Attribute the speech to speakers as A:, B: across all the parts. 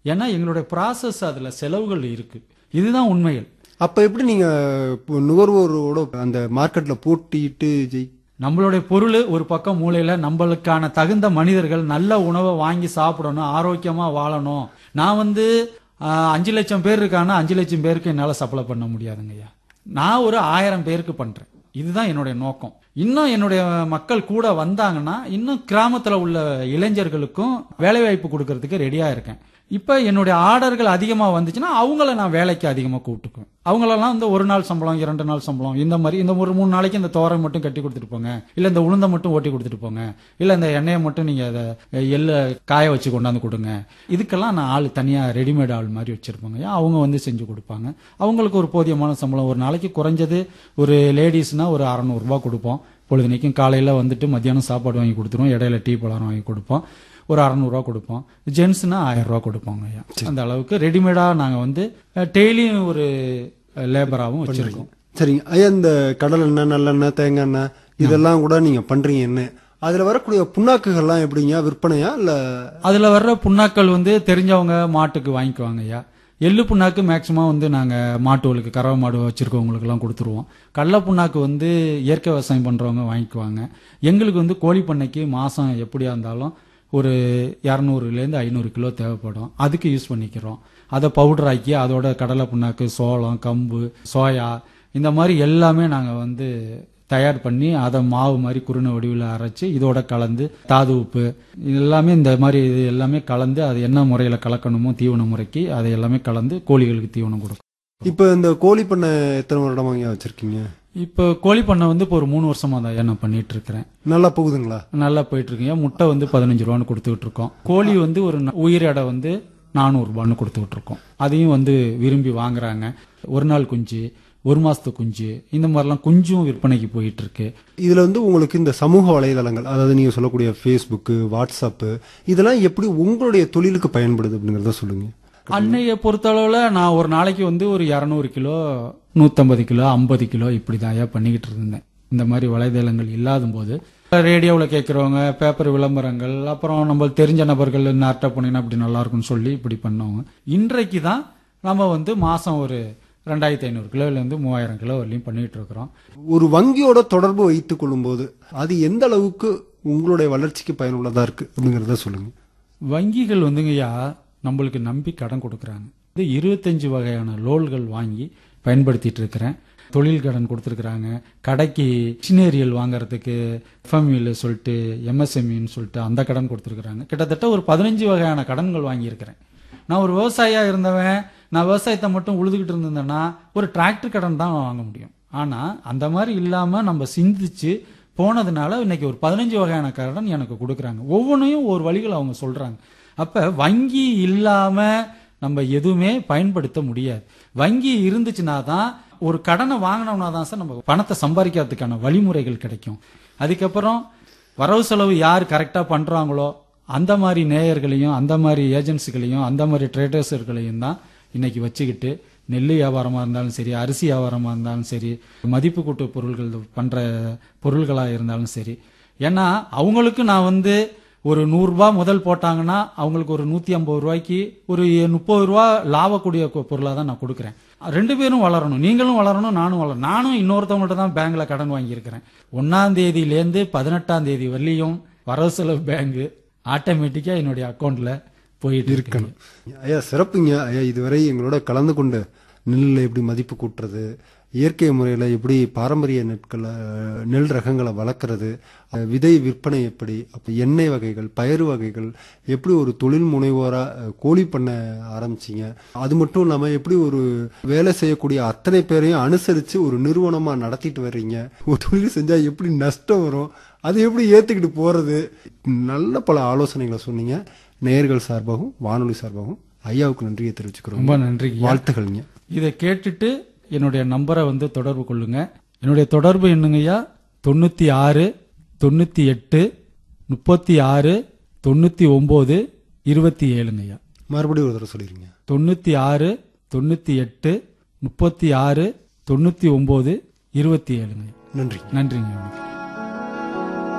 A: ஏன்னா எங்களுடைய ப்ராசஸ் அதுல செலவுகள் இருக்கு இதுதான் உண்மைகள்
B: அப்ப எப்படி நீங்க இப்போ நுகர்வோரோட அந்த மார்க்கெட்ல போட்டிட்டு ஜெய்
A: நம்மளுடைய பொருள் ஒரு பக்கம் மூலையில நம்மளுக்கான தகுந்த மனிதர்கள் நல்ல உணவை வாங்கி சாப்பிடணும் ஆரோக்கியமா வாழணும் நான் வந்து ஆஹ், அஞ்சு லட்சம் பேர் இருக்கானா அஞ்சு லட்சம் பேருக்கு என்னால சப்ளை பண்ண முடியாதுங்கய்யா நான் ஒரு ஆயிரம் பேருக்கு பண்றேன் இதுதான் என்னுடைய நோக்கம் இன்னும் என்னுடைய மக்கள் கூட வந்தாங்கன்னா இன்னும் கிராமத்துல உள்ள இளைஞர்களுக்கும் வேலை வாய்ப்பு கொடுக்கறதுக்கு ரெடியா இருக்கேன் இப்ப என்னுடைய ஆர்டர்கள் அதிகமா வந்துச்சுன்னா அவங்கள நான் வேலைக்கு அதிகமா கூப்பிட்டுக்குவேன் அவங்களெல்லாம் வந்து ஒரு நாள் சம்பளம் இரண்டு நாள் சம்பளம் இந்த மாதிரி இந்த ஒரு மூணு நாளைக்கு இந்த தோரை மட்டும் கட்டி கொடுத்துட்டு போங்க இல்ல இந்த உளுந்தை மட்டும் ஓட்டி கொடுத்துட்டு போங்க இல்ல இந்த எண்ணெயை மட்டும் நீங்க அதை எள்ள காய வச்சு கொண்டாந்து கொடுங்க இதுக்கெல்லாம் நான் ஆள் தனியா ரெடிமேட் ஆள் மாதிரி வச்சிருப்பாங்க ஏன் அவங்க வந்து செஞ்சு கொடுப்பாங்க அவங்களுக்கு ஒரு போதியமான சம்பளம் ஒரு நாளைக்கு குறைஞ்சது ஒரு லேடிஸ்னா ஒரு அறநூறு ரூபாய் கொடுப்போம் பொழுதுனைக்கும் காலையில வந்துட்டு மத்தியானம் சாப்பாடு வாங்கி கொடுத்துருவோம் இடையில டீ பலகாரம் வாங்கி கொடுப்போம் ஒரு அறநூறுவா கொடுப்போம் ஜென்ஸ்னா ஆயிரம் ரூபா கொடுப்போங்க ஐயா அந்த அளவுக்கு ரெடிமேடா நாங்க வந்து டெய்லியும் ஒரு லேபராகவும் வச்சிருக்கோம்
B: சரிங்க ஐயா இந்த கடல் எண்ணெய் நல்லெண்ணெய் தேங்காய் எண்ணெய் இதெல்லாம் கூட நீங்க பண்றீங்க என்ன அதுல வரக்கூடிய புண்ணாக்குகள்லாம் எப்படிங்க விற்பனையா இல்ல
A: அதுல வர்ற புண்ணாக்கள் வந்து தெரிஞ்சவங்க மாட்டுக்கு வாங்கிக்குவாங்க ஐயா எள்ளு புண்ணாக்கு மேக்சிமம் வந்து நாங்க மாட்டுகளுக்கு கறவை மாடு வச்சிருக்கவங்களுக்கு எல்லாம் கொடுத்துருவோம் கடலை புண்ணாக்கு வந்து இயற்கை விவசாயம் பண்றவங்க வாங்கிக்குவாங்க எங்களுக்கு வந்து கோழி பண்ணைக்கு மாசம் எப்படியா இருந்தாலும் ஒரு இரநூறுலேருந்து ஐநூறு கிலோ தேவைப்படும் அதுக்கு யூஸ் பண்ணிக்கிறோம் அதை பவுடர் ஆக்கி அதோட கடலை புண்ணாக்கு சோளம் கம்பு சோயா இந்த மாதிரி எல்லாமே நாங்கள் வந்து தயார் பண்ணி அதை மாவு மாதிரி குருணை வடிவில் அரைச்சு இதோட கலந்து தாது உப்பு இது எல்லாமே இந்த மாதிரி இது எல்லாமே கலந்து அது என்ன முறையில் கலக்கணுமோ தீவன முறைக்கு அதை எல்லாமே கலந்து கோழிகளுக்கு தீவனம் கொடுக்கும்
B: இப்ப இந்த கோழி பண்ணை எத்தனை வருடமா ஐயா வச்சிருக்கீங்க
A: இப்போ கோழி பண்ணை வந்து இப்போ ஒரு மூணு வருஷமா தான் நான் பண்ணிட்டு இருக்கிறேன்
B: நல்லா போகுதுங்களா
A: நல்லா போயிட்டு இருக்குங்க முட்டை வந்து பதினஞ்சு ரூபான்னு கொடுத்துக்கிட்டு இருக்கோம் கோழி வந்து ஒரு ந- உயிர் எடை வந்து நானூறு ரூபான்னு கொடுத்துக்கிட்டு இருக்கோம் அதையும் வந்து விரும்பி வாங்குறாங்க ஒரு நாள் குஞ்சு ஒரு மாசத்து குஞ்சு இந்த மாதிரிலாம் குஞ்சும் விற்பனைக்கு போயிட்டு இருக்கு
B: இதுல வந்து உங்களுக்கு இந்த சமூக வலைதளங்கள் அதாவது நீங்க சொல்லக்கூடிய ஃபேஸ்புக்கு வாட்ஸ்அப்பு இதெல்லாம் எப்படி உங்களுடைய தொழிலுக்கு பயன்படுது அப்படிங்கறத சொல்லுங்க
A: அன்னையை பொறுத்தளவுல நான் ஒரு நாளைக்கு வந்து ஒரு இரநூறு கிலோ நூத்தம்பது கிலோ ஐம்பது கிலோ இப்படி தான் பண்ணிக்கிட்டு இருந்தேன் இந்த மாதிரி வலைதளங்கள் இல்லாத போது ரேடியோவில் கேட்குறவங்க பேப்பர் விளம்பரங்கள் அப்புறம் நம்ம தெரிஞ்ச நபர்கள் நார்ட்ட போனீங்கன்னா அப்படி நல்லா இருக்கும்னு சொல்லி இப்படி பண்ணவங்க இன்றைக்கு தான் நம்ம வந்து மாசம் ஒரு ரெண்டாயிரத்தி ஐநூறு கிலோலேருந்து மூவாயிரம் கிலோ வரலையும் பண்ணிட்டு இருக்கிறோம்
B: ஒரு வங்கியோட தொடர்பு வைத்துக் கொள்ளும்போது அது எந்த அளவுக்கு உங்களுடைய வளர்ச்சிக்கு பயனுள்ளதா இருக்கு அப்படிங்கறத சொல்லுங்க
A: வங்கிகள் வந்துங்கய்யா நம்மளுக்கு நம்பி கடன் கொடுக்குறாங்க இது இருபத்தஞ்சு வகையான லோன்கள் வாங்கி பயன்படுத்திட்டு இருக்கிறேன் தொழில் கடன் கொடுத்துருக்குறாங்க கடைக்கு மிஷினேரியல் வாங்குறதுக்கு எஃப்எம்இல சொல்லிட்டு எம்எஸ்எம்இன்னு சொல்லிட்டு அந்த கடன் கொடுத்துருக்குறாங்க கிட்டத்தட்ட ஒரு பதினஞ்சு வகையான கடன்கள் வாங்கியிருக்கிறேன் நான் ஒரு விவசாயியா இருந்தவன் நான் விவசாயத்தை மட்டும் உழுதுகிட்டு இருந்தேன்னா ஒரு டிராக்டர் கடன் தான் வாங்க முடியும் ஆனா அந்த மாதிரி இல்லாம நம்ம சிந்திச்சு போனதுனால இன்னைக்கு ஒரு பதினஞ்சு வகையான கடன் எனக்கு கொடுக்குறாங்க ஒவ்வொன்றையும் ஒரு வழிகள் அவங்க சொல்றாங்க அப்ப வங்கி இல்லாம நம்ம எதுவுமே பயன்படுத்த முடியாது வங்கி இருந்துச்சுன்னா தான் ஒரு கடனை வாங்கினோம்னா தான் சார் நம்ம பணத்தை சம்பாதிக்கிறதுக்கான வழிமுறைகள் கிடைக்கும் அதுக்கப்புறம் வரவு செலவு யார் கரெக்டா பண்றாங்களோ அந்த மாதிரி நேயர்களையும் அந்த மாதிரி ஏஜென்சிகளையும் அந்த மாதிரி ட்ரேடர்ஸர்களையும் தான் இன்னைக்கு வச்சுக்கிட்டு நெல் வியாபாரமா இருந்தாலும் சரி அரிசி வியாபாரமா இருந்தாலும் சரி மதிப்பு கூட்டு பொருள்கள் பண்ற பொருள்களா இருந்தாலும் சரி ஏன்னா அவங்களுக்கு நான் வந்து ஒரு நூறு ரூபாய் முதல் போட்டாங்கன்னா அவங்களுக்கு ஒரு நூத்தி ஐம்பது ரூபாய்க்கு ஒரு முப்பது ரூபா லாபக்கூடிய பொருளாக தான் நான் கொடுக்குறேன் ரெண்டு பேரும் வளரணும் நீங்களும் வளரணும் நானும் வளரணும் நானும் இன்னொருத்தவங்கள்ட்ட தான் பேங்க்ல கடன் வாங்கியிருக்கிறேன் ஒன்னாம் தேதியிலேருந்து பதினெட்டாம் தேதி வரலையும் வரவு செலவு பேங்க் ஆட்டோமேட்டிக்கா என்னுடைய அக்கௌண்ட்ல போயிட்டு இருக்கணும்
B: ஐயா சிறப்புங்க ஐயா இதுவரை எங்களோட கலந்து கொண்டு நெல்லில் எப்படி மதிப்பு கூட்டுறது இயற்கை முறையில் எப்படி பாரம்பரிய நெற்களை நெல் ரகங்களை வளர்க்குறது அஹ், விதை விற்பனை எப்படி அப்போ எண்ணெய் வகைகள் பயறு வகைகள் எப்படி ஒரு தொழில் முனைவோராக கோழி பண்ண ஆரம்பிச்சிங்க அது மட்டும் இல்லாமல் எப்படி ஒரு வேலை செய்யக்கூடிய அத்தனை பேரையும் அனுசரித்து ஒரு நிறுவனமாக நடத்திட்டு வர்றீங்க ஒரு தொழில் செஞ்சால் எப்படி நஷ்டம் வரும் அது எப்படி ஏற்றுக்கிட்டு போகிறது நல்ல பல ஆலோசனைகளை சொன்னீங்க நேயர்கள் சார்பாகவும் வானொலி சார்பாகவும் ஐயாவுக்கு நன்றியை தெரிவிச்சுக்கிறோம்
A: ரொம்ப நன்றி
B: வாழ்த்துக்கள்ங்க
A: இதை கேட்டுட்டு என்னுடைய நம்பரை வந்து தொடர்பு கொள்ளுங்க என்னுடைய தொடர்பு என்னங்கய்யா தொண்ணூத்தி ஆறு தொண்ணூத்தி எட்டு முப்பத்தி ஆறு தொண்ணூத்தி ஒன்பது இருபத்தி ஏழுங்கய்யா
B: மறுபடியும் ஒரு தடவை சொல்லிடுங்க
A: தொண்ணூத்தி ஆறு தொண்ணூத்தி எட்டு முப்பத்தி ஆறு தொண்ணூத்தி ஒன்பது இருபத்தி ஏழுங்க
B: நன்றி
A: நன்றிங்க வணக்கம்.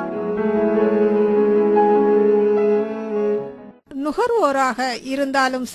C: நுகர்வோராக இருந்தாலும்